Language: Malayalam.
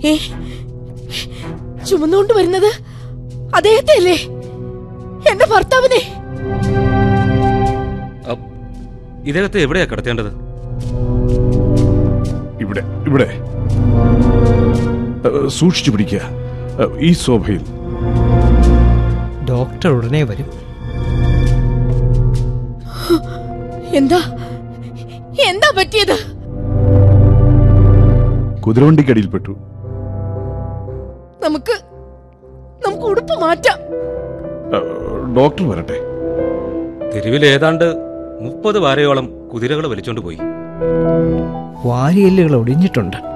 ഏ ചുമന്നുകൊണ്ട് വരുന്നത് അദ്ദേഹത്തെ അല്ലേ എന്റെ ഭർത്താവിനെ അ- ഇദ്ദേഹത്തെ എവിടെയാ കിടത്തേണ്ടത് ഇവിടെ ഇവിടെ ഏ, സൂക്ഷിച്ചു പിടിക്കുക ഏ, ഈ ശോഭയിൽ ഡോക്ടർ ഉടനെ വരും എന്താ എന്താ പറ്റിയത് കുതിരവണ്ടിക്കടിയിൽപ്പെട്ടു നമുക്ക് നമുക്ക് ഉടുപ്പ് മാറ്റാം ഏ, ഡോക്ടർ വരട്ടെ തെരുവിൽ ഏതാണ്ട് മുപ്പത് വാരയോളം കുതിരകൾ വലിച്ചോണ്ട് പോയി വാരിയെല്ലുകൾ ഒടിഞ്ഞിട്ടുണ്ട്